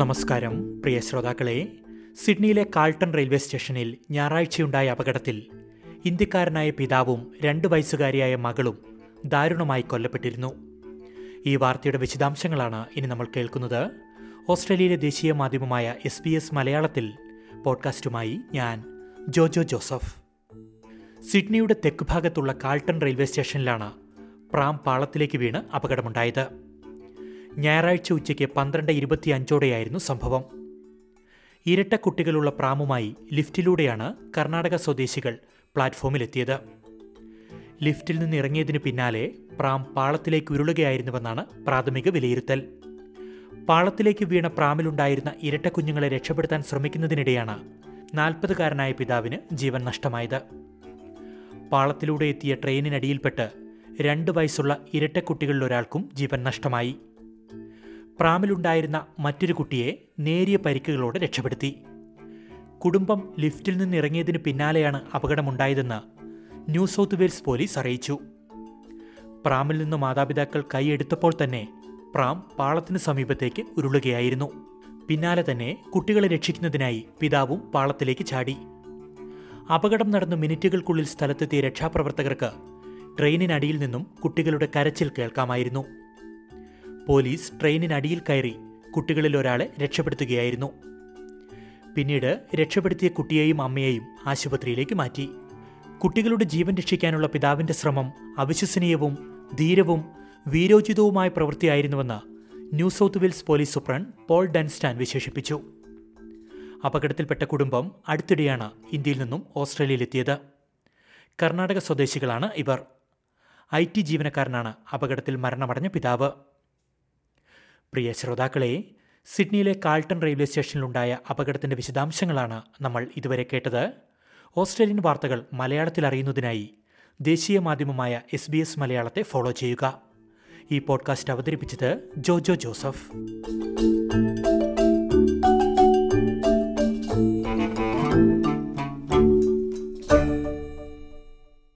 നമസ്കാരം പ്രിയ ശ്രോതാക്കളെ സിഡ്നിയിലെ Carlton railway സ്റ്റേഷനിൽ ഞായറാഴ്ചയുണ്ടായ അപകടത്തിൽ ഇന്ത്യക്കാരനായ പിതാവും രണ്ട് വയസ്സുകാരിയായ മകളും ദാരുണമായി കൊല്ലപ്പെട്ടിരുന്നു ഈ വാർത്തയുടെ വിശദാംശങ്ങളാണ് ഇനി നമ്മൾ കേൾക്കുന്നത് ഓസ്ട്രേലിയയിലെ ദേശീയ മാധ്യമമായ എസ് ബി എസ് മലയാളത്തിൽ പോഡ്കാസ്റ്റുമായി ഞാൻ ജോജോ ജോസഫ് സിഡ്നിയുടെ തെക്ക് ഭാഗത്തുള്ള കാൾട്ടൺ റെയിൽവേ സ്റ്റേഷനിലാണ് പ്രാം പാളത്തിലേക്ക് വീണ് അപകടമുണ്ടായത് ഞായറാഴ്ച ഉച്ചയ്ക്ക് പന്ത്രണ്ട് ഇരുപത്തിയഞ്ചോടെയായിരുന്നു സംഭവം ഇരട്ട കുട്ടികളുള്ള പ്രാമുമായി ലിഫ്റ്റിലൂടെയാണ് കർണാടക സ്വദേശികൾ പ്ലാറ്റ്ഫോമിലെത്തിയത് ലിഫ്റ്റിൽ നിന്ന് ഇറങ്ങിയതിനു പിന്നാലെ പ്രാം പാളത്തിലേക്ക് ഉരുളുകയായിരുന്നുവെന്നാണ് പ്രാഥമിക വിലയിരുത്തൽ പാളത്തിലേക്ക് വീണ പ്രാമിലുണ്ടായിരുന്ന ഇരട്ട കുഞ്ഞുങ്ങളെ രക്ഷപ്പെടുത്താൻ ശ്രമിക്കുന്നതിനിടെയാണ് നാൽപ്പതുകാരനായ പിതാവിന് ജീവൻ നഷ്ടമായത് പാളത്തിലൂടെ എത്തിയ ട്രെയിനിനടിയിൽപ്പെട്ട് രണ്ട് വയസ്സുള്ള ഇരട്ട കുട്ടികളിലൊരാൾക്കും ജീവൻ നഷ്ടമായി പ്രാമിലുണ്ടായിരുന്ന മറ്റൊരു കുട്ടിയെ നേരിയ പരിക്കുകളോടെ രക്ഷപ്പെടുത്തി കുടുംബം ലിഫ്റ്റിൽ നിന്ന് ഇറങ്ങിയതിന് പിന്നാലെയാണ് അപകടമുണ്ടായതെന്ന് ന്യൂ സൗത്ത് വെയിൽസ് പോലീസ് അറിയിച്ചു പ്രാമിൽ നിന്ന് മാതാപിതാക്കൾ കൈയെടുത്തപ്പോൾ തന്നെ പ്രാം പാളത്തിന് സമീപത്തേക്ക് ഉരുളുകയായിരുന്നു പിന്നാലെ തന്നെ കുട്ടികളെ രക്ഷിക്കുന്നതിനായി പിതാവും പാളത്തിലേക്ക് ചാടി അപകടം നടന്ന മിനിറ്റുകൾക്കുള്ളിൽ സ്ഥലത്തെത്തിയ രക്ഷാപ്രവർത്തകർക്ക് ട്രെയിനിനടിയിൽ നിന്നും കുട്ടികളുടെ കരച്ചിൽ കേൾക്കാമായിരുന്നു പോലീസ് ട്രെയിനിനടിയിൽ കയറി കുട്ടികളിൽ ഒരാളെ രക്ഷപ്പെടുത്തുകയായിരുന്നു പിന്നീട് രക്ഷപ്പെടുത്തിയ കുട്ടിയെയും അമ്മയെയും ആശുപത്രിയിലേക്ക് മാറ്റി കുട്ടികളുടെ ജീവൻ രക്ഷിക്കാനുള്ള പിതാവിന്റെ ശ്രമം അവിശ്വസനീയവും ധീരവും വീരോചിതവുമായ പ്രവൃത്തിയായിരുന്നുവെന്ന് New South Wales police superintendent Paul Dunstan വിശേഷിപ്പിച്ചു അപകടത്തിൽപ്പെട്ട കുടുംബം അടുത്തിടെയാണ് ഇന്ത്യയിൽ നിന്നും ഓസ്ട്രേലിയയിലെത്തിയത് കർണാടക സ്വദേശികളാണ് ഇവർ ഐ ടി ജീവനക്കാരനാണ് അപകടത്തിൽ മരണമടഞ്ഞ പിതാവ് പ്രിയ ശ്രോതാക്കളെ സിഡ്നിയിലെ കാൾട്ടൺ റെയിൽവേ സ്റ്റേഷനിലുണ്ടായ അപകടത്തിന്റെ വിശദാംശങ്ങളാണ് നമ്മൾ ഇതുവരെ കേട്ടത് ഓസ്ട്രേലിയൻ വാർത്തകൾ മലയാളത്തിൽ അറിയുന്നതിനായി ദേശീയ മാധ്യമമായ എസ് ബി എസ് മലയാളത്തെ ഫോളോ ചെയ്യുക ഈ പോഡ്കാസ്റ്റ് അവതരിപ്പിച്ചത് ജോജോ ജോസഫ്